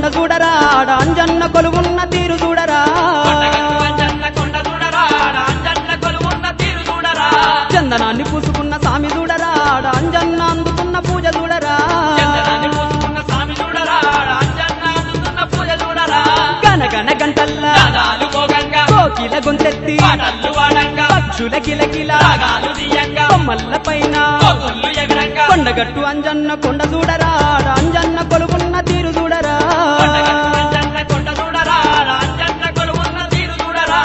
కొండ చూడరా ఆడ అంజన్న కొలువున్న తీరు చూడరా కొండగట్టు అంజన్న కొండ చూడరా ఆడ అంజన్న కొలువున్న తీరు చూడరా చందనాన్ని పూసుకున్న సామి చూడరా ఆడ అంజన్న అందుకున్న పూజ చూడరా చందనాన్ని పూసుకున్న స్వామి చూడరా ఆడ అంజన్న అందుకున్న పూజ చూడరా గనగన గంటల్లా రాగాలు భోగంగా కోకిల గొంతెత్తి పాటలు వాడంగా పక్షుల కిలకిల రాగాలు తీయంగా కొమ్మల్ల పైన కోతుళ్ళు ఎగరంగా కొండగట్టు అంజన్న కొండ చూడరా ఆడ అంజన్న కొలువున్న తీరు చూడరా కొండగట్టు అంజన్న కొండ చూడరా ఆడ అంజన్న కొలువున్న తీరు చూడరా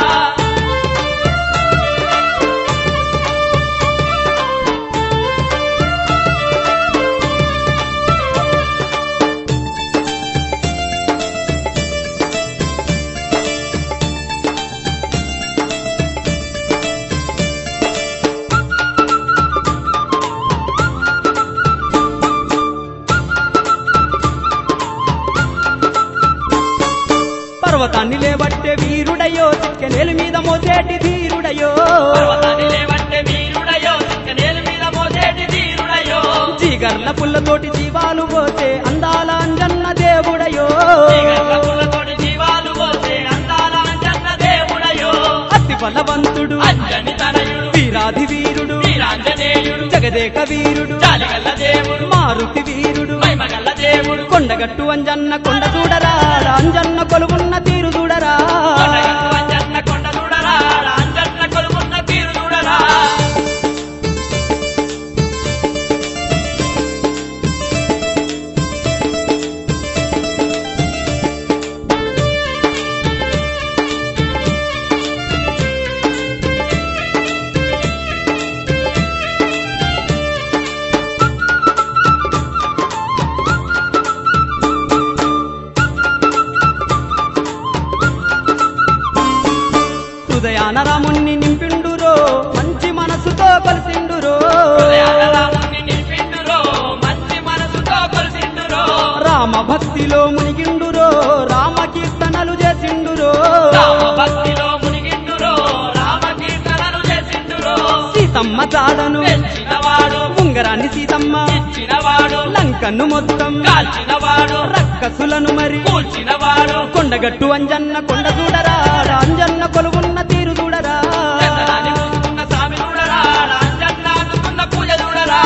పర్వతాన్ని లేబట్టే వీరుడయో చిక్కెనేలు మీద మోసేటి ధీరుడయో పర్వతాన్ని లేవంటే వీరుడయో నేల మీద మోసేటి తీరుడయో జీగర్ల పుల్లతోటి జీవాలు పోసే అందాల అంజన్న దేవుడయో తీగల పుల్లతోటి జీవాలు పోసే అందాల అంజన్న దేవుడయో అతి బలవంతుడు అంజని తనయుడు వీరాధి వీరుడు వీరాంజనేయుడు జగదేక వీరుడు జాలిగల్ల దేవుడు మారుతి వీరుడు మహిమగల్ల దేవుడు కొండగట్టు అంజన్న కొండ చూడరా ఆడ అంజన్న కొలువున్న తీరు చూడరా కొండగట్టు అంజన్న కొండ చూడరా ఆడ అంజన్న కొలువున్న తీరు చూడరా హృదయాన రాముణ్ణి నింపిండురో మంచి మనసుతో కలిసిండురో హృదయాల రాముణ్ణి నింపిండురో మంచి మనసుతో కొలిసిండురో రామ భక్తిలో మునిగిండురో రామ కీర్తనలు చేసిండురో రామ భక్తిలో మునిగిండురో రామ కీర్తనలు చేసిండురో సీతమ్మ జాడను పెంచినవాడు ఉంగరాన్ని సీతమ్మ ఇచ్చినవాడు లంకను మొత్తం కాల్చినవాడు రక్కసులను మరి కూల్చినవాడు కొండగట్టు అంజన్న కొండ చూడరా ఆడ అంజన్న కొలువున్న తీరు చూడరా చందనాన్ని పూసుకున్న స్వామి చూడరా ఆడ అంజన్న అందుకున్న పూజ చూడరా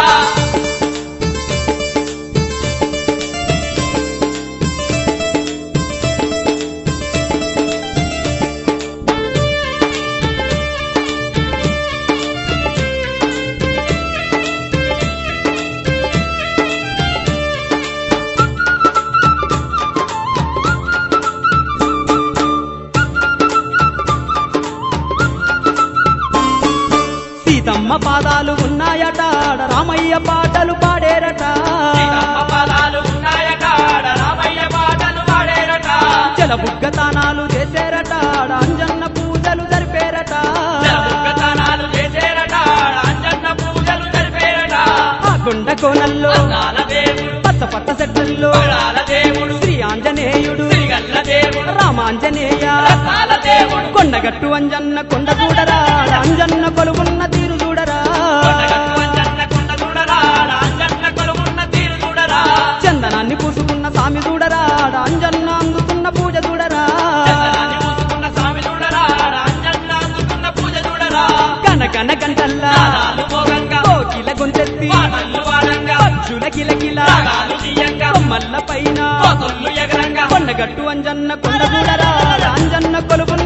సీతమ్మ పాదాలు ఉన్నాయట ఆడ రామయ్య పాటలు పాడేరట సీతమ్మ పదాలు ఉన్నాయట ఆడ రామయ్య పాటలు పాడేరట జలబుగ్గ తానాలు చేసేరట ఆడ అంజన్న పూజలు జరిపేరట జలబుగ్గతనాలు చేసేరట ఆడ అంజన్న పూజలు జరిపేరట ఆ కొండ కోనల్లో అందాల దేవుడు పచ్చ పచ్చ చెట్లలో పగడాల దేవుడు శ్రీ ఆంజనేయుడు శ్రీగల్ల దేవుడు రామాంజనేయ రసాల దేవుడు కొండగట్టు అంజన్న కొండ చూడరా ఆడ అంజన్న కొలువున్న తీరు చూడరా కొండగట్టు అంజన్న కొండ చూడరా ఆడ అంజన్న కొలువున్న తీరు చూడరా చందనాన్ని పూసుకున్న సామి చూడరా ఆడ అంజన్న అందుకున్న పూజ చూడరా చందనాన్ని పూసుకున్న స్వామి చూడరా ఆడ అంజన్న అందుకున్న పూజ చూడరా కనకన గంటల్లా నాదాలు భోగంగా కోకిల గొంతెత్తి పాటలు వాడంగా పక్షుల కిలకిల రాగాలు తీయంగా కొమ్మల్ల పైన కోతుళ్ళు ఎగరంగా కొండగట్టు అంజన్న కొండ చూడరా ఆడ అంజన్న కొలువున్న